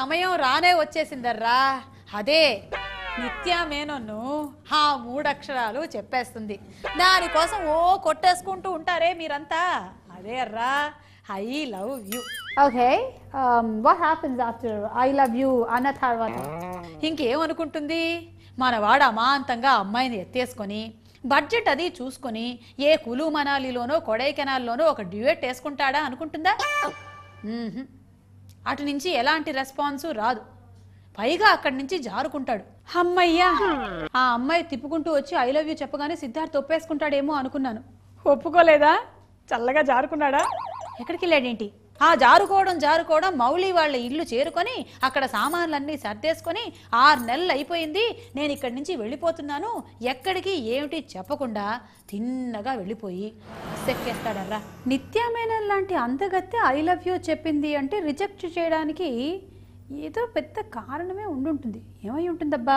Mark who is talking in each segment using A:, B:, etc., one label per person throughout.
A: సమయం రానే వచ్చేసిందర్రా అదే నిత్య మేనన్ను ఆ మూడక్షరాలు చెప్పేస్తుంది దానికోసం ఓ కొట్టేసుకుంటూ ఉంటారే మీరంతా అదే అర్రా I love you
B: Okay. Um, what happens after I love you, Anna Tarvata?
A: ఇంకేమనుకుంటుంది మనవాడు అమాంతంగా అమ్మాయిని ఎత్తేసుకొని బడ్జెట్ అది చూసుకొని ఏ కులు మనాలిలోనో కొడైకెనాల్లోనో ఒక డ్యూయట్ వేసుకుంటాడా అనుకుంటుందా మ్మ్హ్మ్. అటు నుంచి ఎలాంటి రెస్పాన్సు రాదు పైగా అక్కడి నుంచి జారుకుంటాడు అమ్మయ్యా ఆ అమ్మాయి తిప్పుకుంటూ వచ్చి ఐ లవ్ యూ చెప్పగానే సిద్ధార్థ్ ఒప్పేసుకుంటాడేమో అనుకున్నాను ఒప్పుకోలేదా చల్లగా జారుకున్నాడా ఎక్కడికి వెళ్ళాడేంటి ఆ జారుకోవడం జారుకోవడం మౌలి వాళ్ళ ఇల్లు చేరుకొని అక్కడ సామాన్లన్నీ సర్దేసుకొని ఆరు నెలలు అయిపోయింది నేను ఇక్కడి నుంచి వెళ్ళిపోతున్నాను ఎక్కడికి ఏమిటి చెప్పకుండా తిన్నగా వెళ్ళిపోయి బస్ ఎక్కేస్తాడర్రా నిత్యమైన లాంటి అందగత్తె ఐ లవ్ యూ చెప్పింది అంటే రిజెక్ట్ చేయడానికి ఏదో పెద్ద కారణమే ఉండుంటుంది ఏమై ఉంటుందబ్బా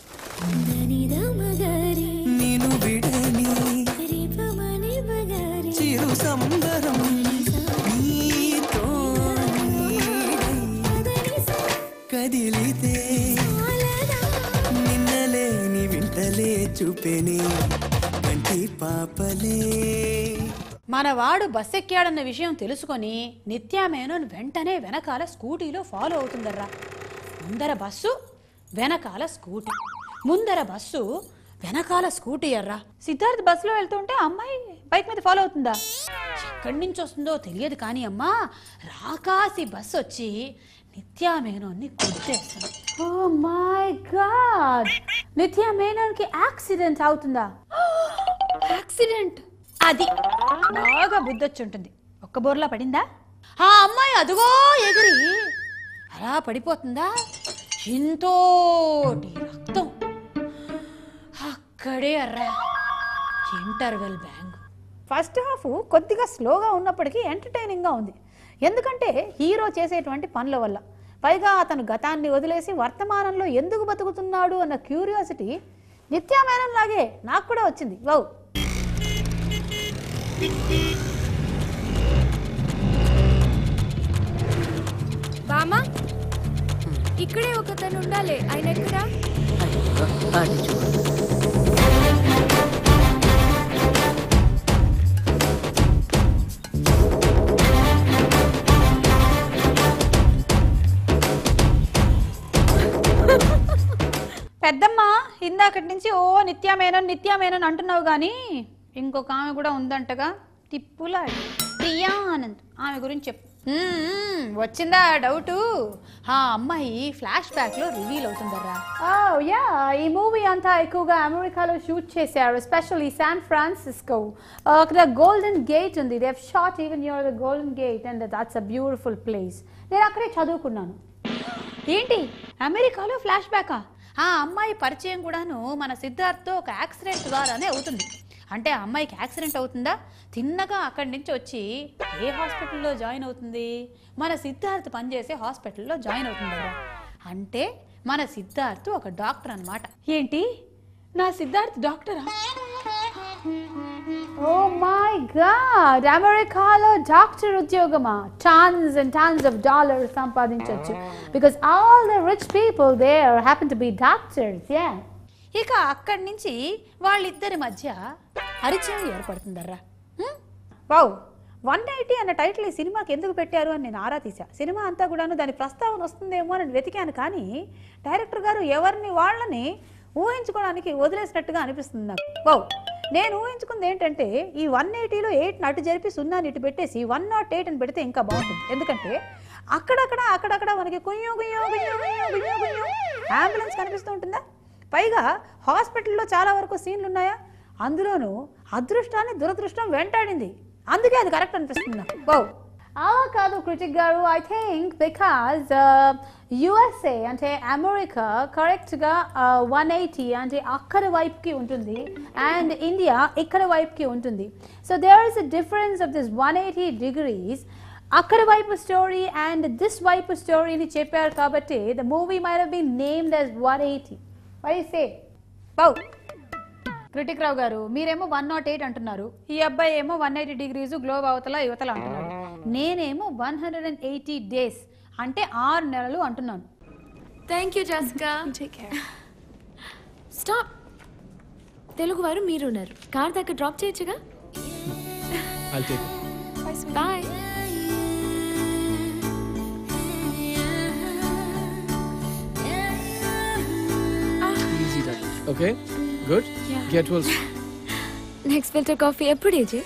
C: నేను విడని చిరు సంబరం నీతో కదిలితే నిన్నలేని వింటలే చూపెనే కంటి పాపలే
A: మనవాడు బస్ ఎక్కాడన్న విషయం తెలుసుకొని నిత్యామేనోన్ వెంటనే వెనకాల స్కూటీలో ఫాలో అవుతుందర్రా ముందర బస్సు వెనకాల స్కూటీ ముందర బస్సు వెనకాల స్కూటీ అర్రా సిద్ధార్థ్ బస్సులో వెళ్తుంటే అమ్మాయి బైక్ మీద ఫాలో అవుతుందా ఎక్కడి నుంచి వస్తుందో తెలియదు కానీ అమ్మా రాకాసి బస్సు వచ్చి నిత్యామేనోన్ని గుర్తేస్తుంది
B: Oh my god! నిత్య మేనన్కి యాక్సిడెంట్ అవుతుందా
A: యాక్సిడెంట్ అది బాగా బుద్ధొచ్చి ఉంటుంది ఒక్క బోర్లా పడిందా ఆ అమ్మాయి అదుగో ఎగిరి అలా పడిపోతుందా ఎంతోటి రక్తం అక్కడే అర్రా ఇంటర్వెల్ బ్యాంగ్ ఫస్ట్ హాఫ్ కొద్దిగా స్లోగా ఉన్నప్పటికీ ఎంటర్టైనింగ్గా ఉంది ఎందుకంటే హీరో చేసేటువంటి పనుల వల్ల పైగా అతను గతాన్ని వదిలేసి వర్తమానంలో ఎందుకు బతుకుతున్నాడు అన్న క్యూరియాసిటీ నిత్యామేనం లాగే నాకు కూడా వచ్చింది వౌ
D: బామా ఇక్కడే ఒకతను ఉండాలి ఆయన ఎక్కడా
E: అది చూడు
A: పెద్దమ్మ ఇందాకటి నుంచి ఓ నిత్యామేనన్ నిత్యామేనన్ అంటున్నావు కానీ ఇంకొక ఆమె కూడా ఉందంటగా తిప్పులా ప్రియా ఆనంద్ ఆమె గురించి చెప్పు మ్మ్, వచ్చిందా డౌటు ఆ అమ్మాయి ఫ్లాష్ బ్యాక్ లో రివీల్ అవుతుందర్రా
B: Oh yeah, ఈ మూవీ అంతా ఎక్కువగా అమెరికాలో షూట్ చేశారు ఎస్పెషల్లీ శాన్ ఫ్రాన్సిస్కో అక్కడ గోల్డెన్ గేట్ ఉంది they shot even your the golden gate and that's a beautiful place నేను అక్కడే చదువుకున్నాను
A: ఏంటి అమెరికాలో ఫ్లాష్ బ్యాకా ఆ అమ్మాయి పరిచయం కూడాను మన సిద్ధార్థ్తో ఒక యాక్సిడెంట్ ద్వారానే అవుతుంది అంటే ఆ అమ్మాయికి యాక్సిడెంట్ అవుతుందా తిన్నగా అక్కడి నుంచి వచ్చి ఏ హాస్పిటల్లో జాయిన్ అవుతుంది మన సిద్ధార్థ్ పనిచేసే హాస్పిటల్లో జాయిన్ అవుతుందా అంటే మన సిద్ధార్థ్ ఒక డాక్టర్ అన్నమాట ఏంటి నా సిద్ధార్థ్ డాక్టరా
B: ఓ మై గాడ్ అమెరికాలో డాక్టర్ ఉద్యోగమా tons and tons of dollars సంపాదించవచ్చు because all the rich people there happen to be doctors yeah
A: ఇక అక్కడి నుంచి వాళ్ళిద్దరి మధ్య పరిచయం ఏర్పడుతుందర్రా హ్మ్? వావ్ వన్ ఎయిటీ అన్న టైటిల్ ఈ సినిమాకి ఎందుకు పెట్టారు అని నేను ఆరా తీసా సినిమా అంతా కూడాను దాని ప్రస్తావన వస్తుందేమో అని వెతికాను కానీ డైరెక్టర్ గారు ఎవరిని వాళ్ళని ఊహించుకోవడానికి వదిలేసినట్టుగా అనిపిస్తుంది నాకు వావ్ నేను ఊహించుకుంది ఏంటంటే ఈ వన్ ఎయిటీలో ఎయిట్ నటు జరిపి సున్నా ఇటు పెట్టేసి వన్ నాట్ ఎయిట్ అని పెడితే ఇంకా బాగుంటుంది ఎందుకంటే అక్కడక్కడ అక్కడక్కడ మనకి కుయ్యో కుయ్యో కుయ్యో కుయ్యో కుయ్యో కుయ్యో అంబులెన్స్ కనిపిస్తూ ఉంటుందా పైగా హాస్పిటల్లో చాలా వరకు సీన్లు ఉన్నాయా అందులోనూ అదృష్టాన్ని దురదృష్టం వెంటాడింది అందుకే అది కరెక్ట్ అనిపిస్తుంది నాకు బావ్
B: అలా కాదు కృతిక్ గారు ఐ థింక్ బికాజ్ యుఎస్ఏ అంటే అమెరికా కరెక్ట్గా వన్ ఎయిటీ అంటే అక్కడ వైపుకి ఉంటుంది అండ్ ఇండియా ఇక్కడ వైపుకి ఉంటుంది so there is a difference of this one eighty degrees అక్కడ వైపు స్టోరీ అండ్ దిస్ వైపు స్టోరీని చెప్పారు కాబట్టి the movie might been named as one eighty why say
A: బావ్ కృతిక్ రావు గారు మీరేమో వన్ నాట్ ఎయిట్ అంటున్నారు ఈ అబ్బాయి ఏమో వన్ ఎయిటీ డిగ్రీస్ గ్లోబ్ అవతల యువతల అంటున్నాడు నేనేమో one hundred and eighty days అంటే ఆరు నెలలు అంటున్నాను
D: థ్యాంక్ యూ జాస్కా స్టాప్ తెలుగు వారు మీరున్నారు కార్ దగ్గర డ్రాప్ చేయొచ్చుగా
F: I'll take it.
D: Bye
F: Easy done. Okay? Good?
D: Yeah.
F: Get well soon.
D: Next filter coffee ఎప్పుడు ఏజీ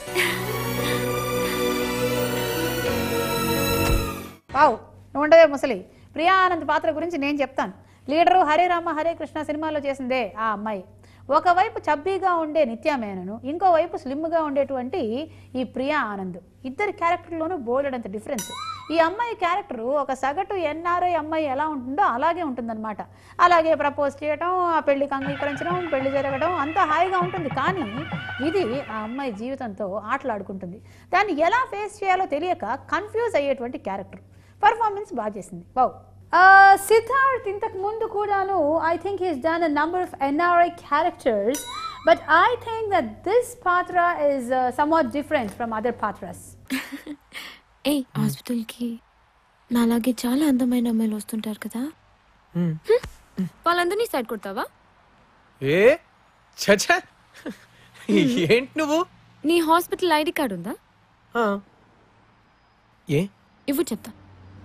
A: వావ్ నువ్వు ఉండవే ముసలి ప్రియా ఆనంద్ పాత్ర గురించి నేను చెప్తాను లీడరు హరే రామ హరే కృష్ణ సినిమాలో చేసిందే ఆ అమ్మాయి ఒకవైపు చబ్బీగా ఉండే నిత్యా మేనను ఇంకోవైపు స్లిమ్గా ఉండేటువంటి ఈ ప్రియా ఆనంద్ ఇద్దరి క్యారెక్టర్లోనూ బోలెడంత డిఫరెన్స్ ఈ అమ్మాయి క్యారెక్టరు ఒక సగటు ఎన్ఆర్ఐ అమ్మాయి ఎలా ఉంటుందో అలాగే ఉంటుందన్నమాట అలాగే ప్రపోజ్ చేయడం ఆ పెళ్లికి అంగీకరించడం పెళ్లి జరగడం అంతా హాయిగా ఉంటుంది కానీ ఇది ఆ అమ్మాయి జీవితంతో ఆటలాడుకుంటుంది దాన్ని ఎలా ఫేస్ చేయాలో తెలియక కన్ఫ్యూజ్ అయ్యేటువంటి క్యారెక్టర్ పర్ఫార్మెన్స్ బాగా చేసింది వావ్
B: Uh, Siddharth ఇంతకు ముందు కూడాను I think he's done a number of NRI characters but I think that this paatra is somewhat different from other పాత్రస్
D: ఏ హాస్పిటల్కి నాలాగే చాలా అందమైన అమ్మాయిలు వస్తుంటారు కదా
F: Hmm.
D: వాళ్ళందరినీ సైడ్ కొడతావా
F: ఏ చచ్చా ఏంటి నువ్వు
D: నీ హాస్పిటల్ ఐడి కార్డు ఉందా
F: ఆ. ఏ
D: ఇవ్వు చెప్తా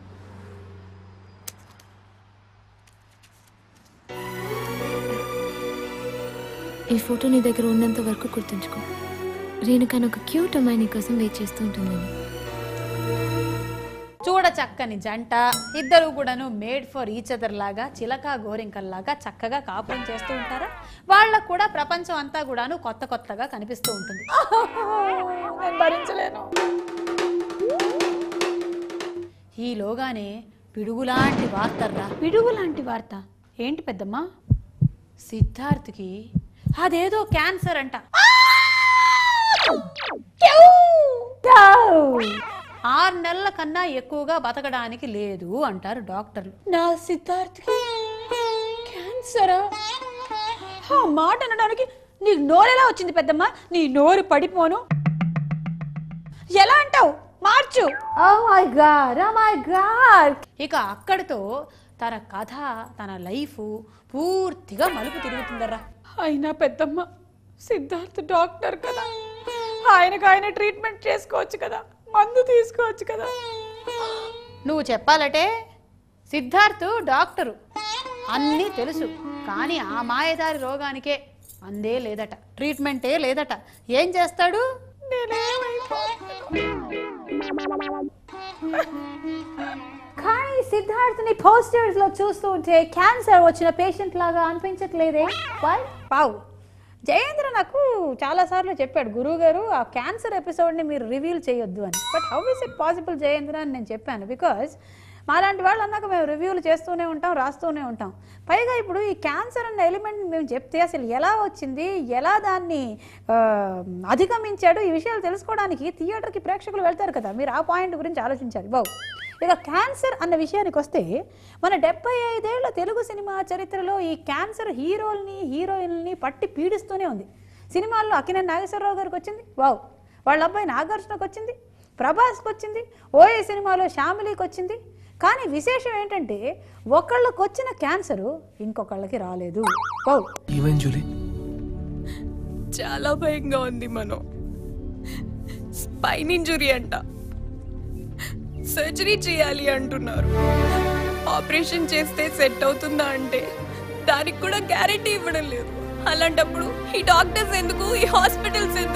D: ఈ ఫోటో నీ దగ్గర ఉన్నంత వరకు గుర్తుంచుకో రేణుకాని ఒక క్యూట్ అమ్మాయి నీ కోసం వెయిట్ చేస్తూ ఉంటుందని
A: చూడ చక్కని జంట ఇద్దరు కూడాను మేడ్ ఫర్ ఈచ్ అదర్ లాగా చిలక గోరింకల్లాగా చక్కగా కాపురం చేస్తూ ఉంటారా వాళ్ళకు కూడా ప్రపంచం అంతా కూడాను కొత్త కొత్తగా కనిపిస్తూ ఉంటుంది నేను భరించలేను ఈలోగానే పిడుగులాంటి వార్తర్రా పిడుగులాంటి వార్త ఏంటి పెద్దమ్మా సిద్ధార్థ్కి అదేదో క్యాన్సర్ అంట ఆరు నెలల కన్నా ఎక్కువగా బతకడానికి లేదు అంటారు డాక్టర్లు నా సిద్ధార్థ్కి క్యాన్సరా ఆ మాట అనడానికి నీకు నోరెలా వచ్చింది పెద్దమ్మ నీ నోరు పడిపోను ఎలా అంటావు మార్చు
B: Oh my god, oh my god.
A: ఇక అక్కడితో తన కథ తన లైఫ్ పూర్తిగా మలుపు తిరుగుతుందరా అయినా పెద్దమ్మ సిద్ధార్థ్ డాక్టర్ కదా ఆయనకు ఆయన ట్రీట్మెంట్ చేసుకోవచ్చు కదా మందు తీసుకోవచ్చు కదా నువ్వు చెప్పాలటే సిద్ధార్థ్ డాక్టరు అన్నీ తెలుసు కానీ ఆ మాయదారి రోగానికే అందే లేదట ట్రీట్మెంటే లేదట ఏం చేస్తాడు
B: కానీ సిద్ధార్థ్ని పోస్టర్స్ లో చూస్తూ ఉంటే క్యాన్సర్ వచ్చిన పేషెంట్ లాగా అనిపించట్లేదే Why?
A: పావు జయేంద్ర నాకు చాలాసార్లు చెప్పాడు గురువు గారు ఆ క్యాన్సర్ ఎపిసోడ్ని మీరు రివీల్ చేయొద్దు అని but how is it possible Jayendra అని నేను చెప్పాను బికాజ్ మాలాంటి వాళ్ళు అన్నాక మేము రివ్యూలు చేస్తూనే ఉంటాం రాస్తూనే ఉంటాం పైగా ఇప్పుడు ఈ క్యాన్సర్ అన్న ఎలిమెంట్ మేము చెప్తే అసలు ఎలా వచ్చింది ఎలా దాన్ని ఆ, అధిగమించాడు ఈ విషయాలు తెలుసుకోవడానికి థియేటర్కి ప్రేక్షకులు వెళ్తారు కదా మీరు ఆ పాయింట్ గురించి ఆలోచించాలి బావు ఇక క్యాన్సర్ అన్న విషయానికి వస్తే మన డెబ్బై ఐదేళ్ల తెలుగు సినిమా చరిత్రలో ఈ క్యాన్సర్ హీరోల్ని హీరోయిన్ని పట్టి పీడిస్తూనే ఉంది సినిమాల్లో అక్కినేని నాగేశ్వరరావు గారికి వచ్చింది వావ్ వాళ్ళ అబ్బాయి నాగార్జునకు వచ్చింది ప్రభాస్కి వచ్చింది ఓఏ సినిమాలో శ్యామిలీకి వచ్చింది కానీ విశేషం ఏంటంటే ఒకళ్ళకి వచ్చిన క్యాన్సరు ఇంకొకళ్ళకి రాలేదు వావ్
F: ఏమైంది జూలీ
D: చాలా భయంగా ఉంది మనం స్పైన్ ఇంజురీ అంట సర్జరీ చేయాలి అంటున్నారు ఆపరేషన్ చేస్తే సెట్ అవుతుందా అంటే దానికి కూడా గ్యారెంటీ ఇవ్వడం లేదు అలాంటప్పుడు ఈ డాక్టర్స్ ఎందుకు ఈ హాస్పిటల్స్